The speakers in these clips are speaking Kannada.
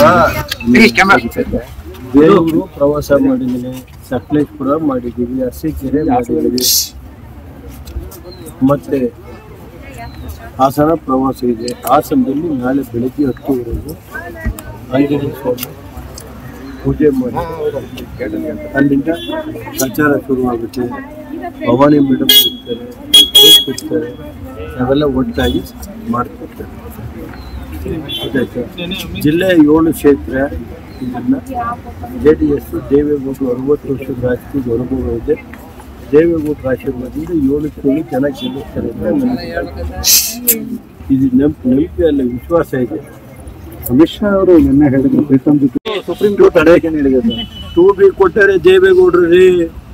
ಬೇಲೂರು ಪ್ರವಾಸ ಮಾಡಿದ್ದೀನಿ ಸಕಲೇಶ್ಪುರ ಮಾಡಿದ್ದೀವಿ ಅರಸೀಕೆರೆ ಮಾಡಿದ್ದೀವಿ ಮತ್ತೆ ಹಾಸನ ಪ್ರವಾಸ ಇದೆ ಹಾಸನದಲ್ಲಿ ನಾಳೆ ಬೆಳಗ್ಗೆ ಹತ್ತುವರೆಗೂ ಆಂಜನೇಯ ಸ್ವಾಮಿ ಪೂಜೆ ಮಾಡಿ ಅಲ್ಲಿಂದ ಪ್ರಚಾರ ಶುರುವಾಗುತ್ತೆ ಭವಾನಿ ಮೇಡಮ್ ಇರ್ತಾರೆ ಗ್ರೂಪ್ ಇರ್ತಾರೆ ನಾವೆಲ್ಲ ಒಟ್ಟಾಗಿ ಮಾಡ್ತಿರ್ತಾರೆ ಗೊತ್ತಾಯ್ತಾ? ಜಿಲ್ಲೆಯ ಏಳು ಕ್ಷೇತ್ರ ಇದನ್ನ ಜೆ ಡಿ ಎಸ್ ದೇವೇಗೌಡರು ಅರವತ್ತು ವರ್ಷದ ರಾಜಕೀಯ ಅನುಭವ ಇದೆ ದೇವೇಗೌಡರ ಆಶೀರ್ವಾದದಿಂದ ಏಳಕ್ಕೆ ಏಳು ಜನ ಗೆಲ್ಲಿಸ್ತಾರೆ ಅಂತ ನನಗೆ ಇದು ನಂಬ ನಂಬಿಕೆ ಅಲ್ಲ ವಿಶ್ವಾಸ ಇದೆ ಅಮಿತ್ ಶಾ ಅವರು ನಿನ್ನೆ ಹೇಳಿದ್ರು ಪ್ರೀತಮ್ ಜೊತೆ ಸುಪ್ರೀಂ ಕೋರ್ಟ್ ತಡೆಗೆ ನೀಡಿದೆ ಟೂ ಬಿ ಕೊಟ್ಟರೆ ದೇವೇಗೌಡರು ರೀ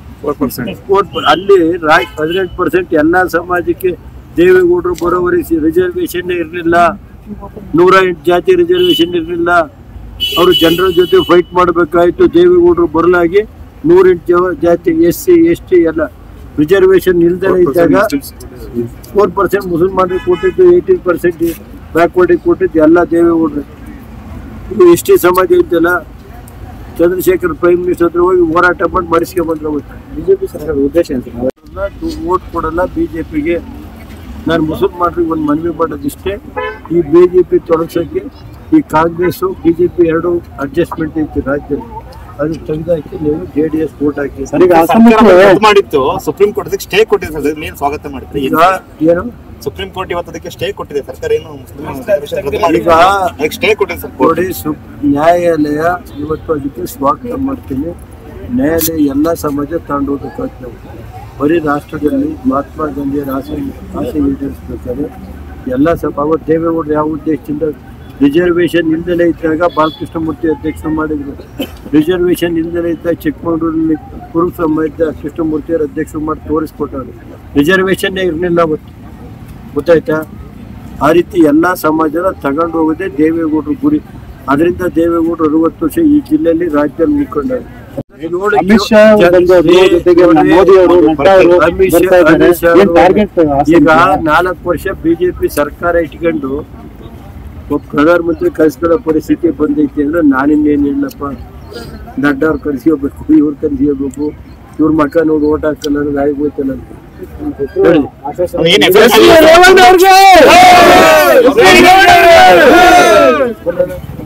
ಕೋರ್ಟ್ ಅಲ್ಲಿ ರಾಯ್ ಹದಿನೆಂಟು ಪರ್ಸೆಂಟ್ ಎಲ್ಲಾ ಸಮಾಜಕ್ಕೆ ದೇವೇಗೌಡರು ಬರೋವರೆ ರಿಸರ್ವೇಶನ್ ಇರಲಿಲ್ಲ ನೂರ ಎಂಟು ಜಾತಿ ರಿಸರ್ವೇಶನ್ ಇರಲಿಲ್ಲ ಅವರು ಜನರ ಜೊತೆ ಫೈಟ್ ಮಾಡಬೇಕಾಯ್ತು ದೇವೇಗೌಡರು ಬರಲಾಗಿ ನೂರೆಂಟು ಜಾತಿ ಎಸ್ ಸಿ ಎಸ್ ಟಿ ಎಲ್ಲ ರಿಸರ್ವೇಶನ್ ಇಲ್ದೇ ಇದ್ದಾಗ ಫೋರ್ ಪರ್ಸೆಂಟ್ ಮುಸಲ್ಮಾನರಿಗೆ ಕೊಟ್ಟಿದ್ದು ಏಯ್ಟೀನ್ ಪರ್ಸೆಂಟ್ ಬ್ಯಾಕ್ವರ್ಡಿಗೆ ಕೊಟ್ಟಿದ್ದು ಎಲ್ಲ ದೇವೇಗೌಡರು ಇದು ಎಸ್ ಟಿ ಸಮಾಜ ಇದ್ದಲ್ಲ ಚಂದ್ರಶೇಖರ್ ಪ್ರೈಮ್ ಮಿನಿಸ್ಟರ್ ಹತ್ರ ಹೋಗಿ ಹೋರಾಟ ಮಾಡಿ ಮಾಡಿಸ್ಕೊಂಡ್ಬಂದ್ರೆ ಬಿಜೆಪಿ ಸರ್ಕಾರದ ಉದ್ದೇಶ ಏನು ವೋಟ್ ಕೊಡಲ್ಲ ಬಿಜೆಪಿಗೆ ನಾನು ಮುಸಲ್ಮಾನರಿಗೆ ಒಂದು ಮನವಿ ಮಾಡೋದಿಷ್ಟೇ ಈ ಬಿಜೆಪಿ ತೊಡಗ್ಸೋಕ್ಕೆ ಈ ಕಾಂಗ್ರೆಸ್ಸು ಬಿಜೆಪಿ ಎರಡು ಅಡ್ಜಸ್ಟ್ಮೆಂಟ್ ಐತಿ ರಾಜ್ಯದಲ್ಲಿ ಅದು ತೆಗೆದಾಕಿ ನೀವು ಜೆ ಡಿ ಎಸ್ ವೋಟ್ ಹಾಕಿ ಸರ್ ಈಗ ಸರ್ಕಾರ ಅಸಮಕ್ಕೆ ರದ್ದು ಮಾಡಿತ್ತು ಸುಪ್ರೀಂ ಕೋರ್ಟ್ ಅದಕ್ಕೆ ಸ್ಟೇ ಕೊಟ್ಟಿದೆ ಸರ್ ಅದಕ್ಕೆ ನೀವು ಸ್ವಾಗತ ಮಾಡಿದ್ರಿ ಈಗ ಏನು ಸುಪ್ರೀಂ ಕೋರ್ಟ್ ಇವತ್ತು ಅದಕ್ಕೆ ಸ್ಟೇ ಕೊಟ್ಟಿದೆ ಸರ್ಕಾರ ಏನು ಮುಸ್ಲಿಂ ರದ್ದು ಈಗ ಮಾಡಿಲ್ಲ. ಅದಕ್ಕೆ ಸ್ಟೇ ಕೊಟ್ಟಿದೆ ಸರ್ ಕೋರ್ಟ್ ನೋಡಿ ಸು ನ್ಯಾಯಾಲಯ ಇವತ್ತು ಅದಕ್ಕೆ ಸ್ವಾಗತ ಮಾಡ್ತೀನಿ ನ್ಯಾಯಾಲಯ ಎಲ್ಲ ಸಮಾಜ ತಗೊಂಡೋಗ್ಬೇಕಾಗ್ತದೆ ನಾವು ಬರೀ ರಾಷ್ಟ್ರದಲ್ಲಿ ಮಹಾತ್ಮ ಗಾಂಧಿಯರ ಆಸೆ ಆಸೆ ಈಡೇರಿಸ್ಬೇಕಾದ್ರೆ ಎಲ್ಲ ಸಭ ಅವತ್ತು ದೇವೇಗೌಡರು ಯಾವ ಉದ್ದೇಶದಿಂದ ರಿಸರ್ವೇಶನ್ ಇಲ್ದಲೇ ಇದ್ದಾಗ ಬಾಲಕೃಷ್ಣ ಮೂರ್ತಿ ಅಧ್ಯಕ್ಷರು ಮಾಡಿದ್ರು ರಿಸರ್ವೇಶನ್ ಇಲ್ದಲೇ ಇದ್ದಾಗ ಚಿಕ್ಕಮಗಳೂರಲ್ಲಿ ಕುರುಬ ಸಮಾಜದ ಕೃಷ್ಣಮೂರ್ತಿಯವರು ಅಧ್ಯಕ್ಷರು ಮಾಡಿ ತೋರಿಸ್ಕೊಟ್ಟವ್ರು ರಿಸರ್ವೇಶನ್ನೇ ಇರಲಿಲ್ಲ ಅವತ್ತು ಗೊತ್ತಾಯ್ತಾ ಆ ರೀತಿ ಎಲ್ಲ ಸಮಾಜನ ತಗೊಂಡು ಹೋಗೋದೇ ದೇವೇಗೌಡರು ಗುರಿ ಅದರಿಂದ ದೇವೇಗೌಡರು ಅರವತ್ತು ವರ್ಷ ಈ ಜಿಲ್ಲೆಯಲ್ಲಿ ರಾಜ್ಯದಲ್ಲಿ ಮುಖಂಡರು ಅಮಿತ್ ಶಾ ಬಂದು ಅದ್ರ ಜೊತೆಗೆ ಮೋದಿ ಅವರು ನಡ್ಡಾ ಅವರು ಅಮಿತ್ ಶಾ- ಬರ್ತಾ ಇದ್ದಾರೆ ಅಮಿತ್ ಶಾ ಏನ್ ಅವರು ಟಾರ್ಗೆಟ್ ಈಗ ನಾಲ್ಕು ವರ್ಷ ಬಿಜೆಪಿ ಸರ್ಕಾರ ಇಟ್ಕೊಂಡು ಒಬ್ಬ ಪ್ರಧಾನಮಂತ್ರಿ ಕಳಿಸ್ಕೊಳ್ಳೋ ಪರಿಸ್ಥಿತಿ ಬಂದೈತಿ ಅಂದ್ರೆ ನಾನಿನ್ನೇನು ಹೇಳಪ್ಪ ನಡ್ಡವ್ರು ಕರೆಸಿಕೋಬೇಕು ಇವ್ರು ಕರೆಸಿಕೋಬೇಕು ಇವ್ರ ಮಕ್ಕ ನೋಡಿ ಓಟ್ ಹಾಕಲ್ಲ ಅನ್ನೋದು ಆಗೋಯ್ತಲ್ಲ ಅಂತ ಹೇಳಿ ಏನ್ ಎಫೆಕ್ಟ್ ರೇವಂತ್ ಅವ್ರಿಗೆ!